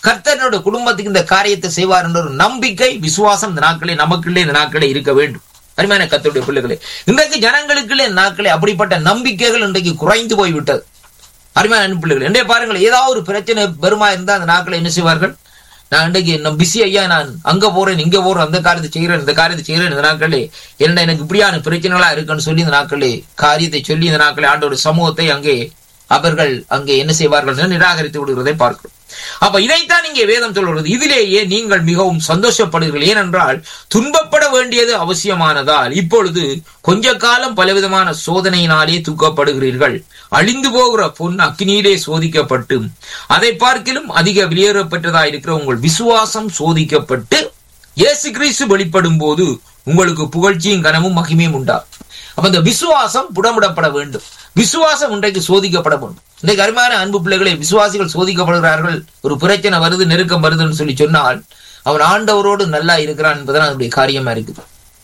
கர்த்தனோட குடும்பத்துக்கு இந்த காரியத்தை செய்வார் என்ற ஒரு நம்பிக்கை விசுவாசம் இந்த நாட்களே நமக்குள்ளே இந்த நாட்களே இருக்க வேண்டும் அருமையான கத்தருடைய பிள்ளைகளே இன்றைக்கு ஜனங்களுக்குள்ளே இந்த நாட்களே அப்படிப்பட்ட நம்பிக்கைகள் இன்றைக்கு குறைந்து போய்விட்டது அருமையான அன்பு பிள்ளைகள் இன்றைய பாருங்கள் ஏதாவது ஒரு பிரச்சனை பெருமா இருந்தா அந்த நாட்களை என்ன செய்வார்கள் நான் இன்றைக்கு நான் பிஸி ஐயா நான் அங்க போறேன் இங்க போறேன் அந்த காரியத்தை செய்கிறேன் இந்த காரியத்தை செய்கிறேன் இந்த நாட்களே என்ன எனக்கு இப்படியான பிரச்சனைகளா இருக்குன்னு சொல்லி இந்த நாட்களே காரியத்தை சொல்லி இந்த நாட்களே ஆண்டோட சமூகத்தை அங்கே அவர்கள் அங்கே என்ன செய்வார்கள் என்று நிராகரித்து விடுகிறதை பார்க்கிறோம் அப்ப இதைத்தான் இங்கே வேதம் சொல்கிறது இதிலேயே நீங்கள் மிகவும் சந்தோஷப்படுகிறீர்கள் ஏனென்றால் துன்பப்பட வேண்டியது அவசியமானதால் இப்பொழுது கொஞ்ச காலம் பலவிதமான சோதனையினாலே தூக்கப்படுகிறீர்கள் அழிந்து போகிற பொன் அக்னியிலே சோதிக்கப்பட்டு அதை பார்க்கிலும் அதிக வெளியேறப்பட்டதா இருக்கிற உங்கள் விசுவாசம் சோதிக்கப்பட்டு இயேசு கிறிஸ்து வெளிப்படும் போது உங்களுக்கு புகழ்ச்சியும் கனமும் மகிமையும் உண்டா அப்ப இந்த விசுவாசம் புடமிடப்பட வேண்டும் விசுவாசம் இன்றைக்கு சோதிக்கப்பட வேண்டும் இன்றைக்கு அருமையான அன்பு பிள்ளைகளை விசுவாசிகள் சோதிக்கப்படுகிறார்கள் ஒரு பிரச்சனை வருது நெருக்கம் வருதுன்னு சொல்லி சொன்னால் அவன் ஆண்டவரோடு நல்லா இருக்கிறான் என்பதுதான் அதனுடைய காரியமா இருக்குது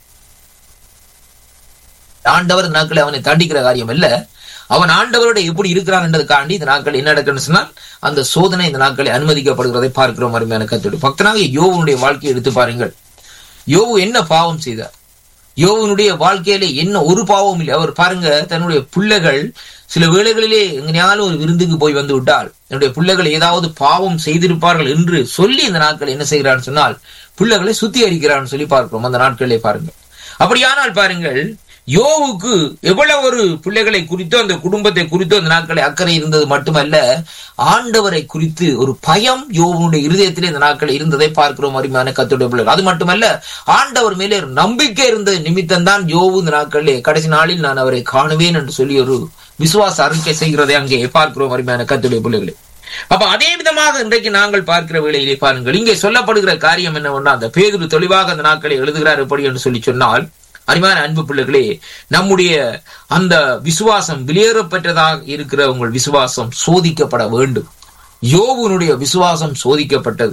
ஆண்டவர் இந்த நாட்களை அவனை தண்டிக்கிற காரியம் இல்ல அவன் ஆண்டவரோட எப்படி இருக்கிறான் என்றதுக்காண்டி இந்த நாட்கள் என்ன நடக்குன்னு சொன்னால் அந்த சோதனை இந்த நாட்களை அனுமதிக்கப்படுகிறதை பார்க்கிறோம் அருமையான கத்தோடு பக்தனாக யோவனுடைய வாழ்க்கையை எடுத்து பாருங்கள் யோவு என்ன பாவம் செய்தார் யோவனுடைய வாழ்க்கையில என்ன ஒரு பாவம் இல்லை அவர் பாருங்க தன்னுடைய பிள்ளைகள் சில வேளைகளிலே எங்கேயாலும் ஒரு விருந்துக்கு போய் வந்து விட்டால் என்னுடைய பிள்ளைகள் ஏதாவது பாவம் செய்திருப்பார்கள் என்று சொல்லி இந்த நாட்கள் என்ன செய்கிறான்னு சொன்னால் பிள்ளைகளை சுத்திகரிக்கிறான்னு சொல்லி பார்க்கிறோம் அந்த நாட்களிலே பாருங்கள் அப்படியானால் பாருங்கள் யோவுக்கு எவ்வளவு ஒரு பிள்ளைகளை குறித்தோ அந்த குடும்பத்தை குறித்தோ அந்த நாட்களை அக்கறை இருந்தது மட்டுமல்ல ஆண்டவரை குறித்து ஒரு பயம் யோவனுடைய இருதயத்திலே இந்த நாட்கள் இருந்ததை பார்க்கிறோம் அருமையான கத்துடைய பிள்ளைகள் அது மட்டுமல்ல ஆண்டவர் மேலே ஒரு நம்பிக்கை இருந்த நிமித்தம் தான் யோவு இந்த நாட்களிலே கடைசி நாளில் நான் அவரை காணுவேன் என்று சொல்லி ஒரு விசுவாச அறிக்கை செய்கிறதை அங்கே பார்க்கிறோம் அருமையான கத்துடைய பிள்ளைகளை அப்ப அதே விதமாக இன்றைக்கு நாங்கள் பார்க்கிற வேளையிலே பாருங்கள் இங்கே சொல்லப்படுகிற காரியம் என்னவென்னா அந்த பேதுரு தெளிவாக அந்த நாட்களை எழுதுகிறார் எப்படி என்று சொல்லி சொன்னால் அருமையான அன்பு பிள்ளைகளே நம்முடைய அந்த விசுவாசம் வெளியேறப்பட்டதாக இருக்கிற உங்கள் விசுவாசம் சோதிக்கப்பட வேண்டும் யோவனுடைய விசுவாசம் சோதிக்கப்பட்டது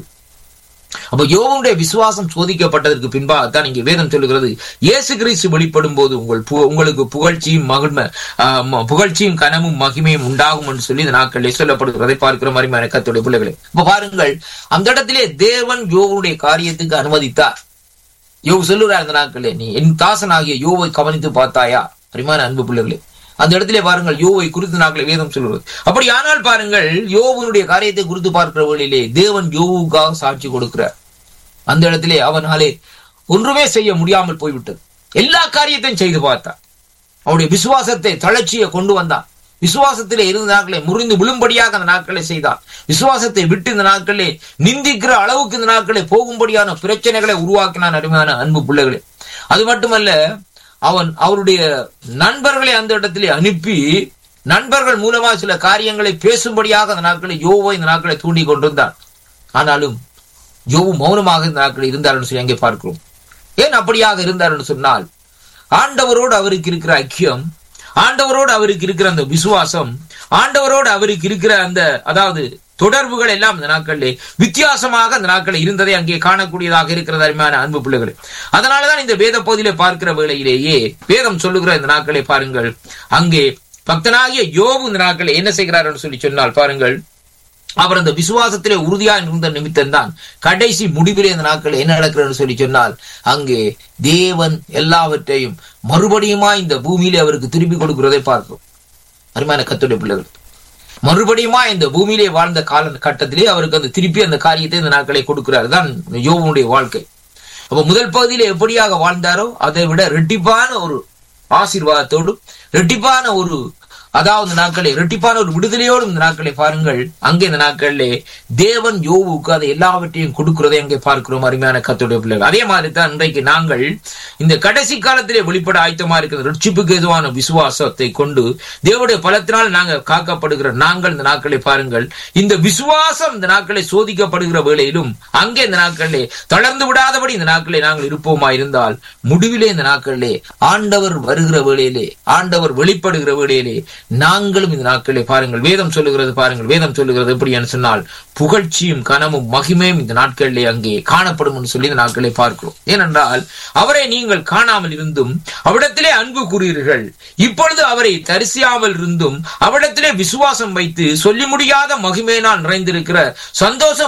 அப்ப யோவனுடைய விசுவாசம் சோதிக்கப்பட்டதற்கு பின்பாகத்தான் இங்கே வேதம் சொல்லுகிறது இயேசு கிறிஸ்து வெளிப்படும் போது உங்கள் உங்களுக்கு புகழ்ச்சியும் மகிழ்மை புகழ்ச்சியும் கனமும் மகிமையும் உண்டாகும் என்று சொல்லி இந்த நாட்களிலே சொல்லப்படுகிறதை பார்க்கிற மாதிரி மனக்கத்துடைய பிள்ளைகளை இப்ப பாருங்கள் அந்த இடத்திலே தேவன் யோவனுடைய காரியத்துக்கு அனுமதித்தார் யோவு சொல்லுறார் அந்த நாட்களே நீ என் தாசனாகிய யோவை கவனித்து பார்த்தாயா அருமையான அன்பு பிள்ளைகளே அந்த இடத்திலே பாருங்கள் யோவை குறித்து நாட்களை வேதம் சொல்லுவது அப்படி ஆனால் பாருங்கள் யோவனுடைய காரியத்தை குறித்து பார்க்கிற வழியிலே தேவன் யோவுக்காக சாட்சி கொடுக்கிறார் அந்த இடத்திலே அவனாலே ஒன்றுமே செய்ய முடியாமல் போய்விட்டது எல்லா காரியத்தையும் செய்து பார்த்தான் அவனுடைய விசுவாசத்தை தளர்ச்சியை கொண்டு வந்தான் விசுவாசத்திலே இருந்த நாட்களை முறிந்து விழும்படியாக அந்த நாட்களை செய்தான் விசுவாசத்தை விட்டு இந்த நாட்களே நிந்திக்கிற அளவுக்கு இந்த நாட்களை போகும்படியான பிரச்சனைகளை உருவாக்கினான் அருமையான அன்பு பிள்ளைகளே அது மட்டுமல்ல அவன் அவருடைய நண்பர்களை அந்த இடத்திலே அனுப்பி நண்பர்கள் மூலமா சில காரியங்களை பேசும்படியாக அந்த நாட்களை யோவை இந்த நாட்களை தூண்டி கொண்டிருந்தான் ஆனாலும் யோவு மௌனமாக இந்த நாட்களில் இருந்தார் சொல்லி அங்கே பார்க்கிறோம் ஏன் அப்படியாக இருந்தார் என்று சொன்னால் ஆண்டவரோடு அவருக்கு இருக்கிற ஐக்கியம் ஆண்டவரோடு அவருக்கு இருக்கிற அந்த விசுவாசம் ஆண்டவரோடு அவருக்கு இருக்கிற அந்த அதாவது தொடர்புகள் எல்லாம் இந்த நாட்களிலே வித்தியாசமாக அந்த நாட்களில் இருந்ததை அங்கே காணக்கூடியதாக இருக்கிறது அருமையான அன்பு பிள்ளைகள் அதனாலதான் இந்த வேத பகுதியிலே பார்க்கிற வேளையிலேயே வேதம் சொல்லுகிற இந்த நாட்களை பாருங்கள் அங்கே பக்தனாகிய யோபு இந்த நாட்களை என்ன செய்கிறார் என்று சொல்லி சொன்னால் பாருங்கள் அவர் அந்த விசுவாசத்திலே உறுதியா இருந்த நிமித்தம் தான் கடைசி முடிவிலே இந்த நாட்கள் என்ன நடக்கிறது சொல்லி சொன்னால் அங்கே தேவன் எல்லாவற்றையும் மறுபடியுமா இந்த பூமியிலே அவருக்கு திருப்பி கொடுக்கிறதை பார்க்கிறோம் அருமையான கத்துடைய பிள்ளைகள் மறுபடியுமா இந்த பூமியிலே வாழ்ந்த கால கட்டத்திலே அவருக்கு அந்த திருப்பி அந்த காரியத்தை இந்த நாட்களை கொடுக்கிறார் தான் யோவனுடைய வாழ்க்கை அப்ப முதல் பகுதியில எப்படியாக வாழ்ந்தாரோ அதை விட ரெட்டிப்பான ஒரு ஆசீர்வாதத்தோடு ரெட்டிப்பான ஒரு அதாவது நாட்களே இரட்டிப்பான ஒரு விடுதலையோடு இந்த நாட்களை பாருங்கள் அங்கே இந்த நாட்களிலே தேவன் யோவுக்கு அதை எல்லாவற்றையும் கொடுக்கிறதை அங்கே பார்க்கிறோம் அருமையான கத்துடைய பிள்ளைகள் அதே மாதிரி தான் இன்றைக்கு நாங்கள் இந்த கடைசி காலத்திலே வெளிப்பட ஆயத்தமா இருக்கிற ரட்சிப்புக்கு எதுவான விசுவாசத்தை கொண்டு தேவனுடைய பலத்தினால் நாங்கள் காக்கப்படுகிற நாங்கள் இந்த நாட்களை பாருங்கள் இந்த விசுவாசம் இந்த நாட்களை சோதிக்கப்படுகிற வேளையிலும் அங்கே இந்த நாட்களிலே தளர்ந்து விடாதபடி இந்த நாட்களை நாங்கள் இருப்போமா இருந்தால் முடிவிலே இந்த நாட்களிலே ஆண்டவர் வருகிற வேளையிலே ஆண்டவர் வெளிப்படுகிற வேளையிலே நாங்களும் இந்த நாட்களை பாருங்கள் வேதம் சொல்லுகிறது பாருங்கள் வேதம் சொல்லுகிறது எப்படி என்று சொன்னால் புகழ்ச்சியும் கனமும் மகிமையும் இந்த நாட்களிலே அங்கே காணப்படும் என்று சொல்லி இந்த நாட்களை பார்க்கிறோம் ஏனென்றால் அவரை நீங்கள் காணாமல் இருந்தும் அவிடத்திலே அன்பு கூறுகிறீர்கள் இப்பொழுது அவரை தரிசியாமல் இருந்தும் அவிடத்திலே விசுவாசம் வைத்து சொல்லி முடியாத மகிமையினால் நிறைந்திருக்கிற சந்தோஷம்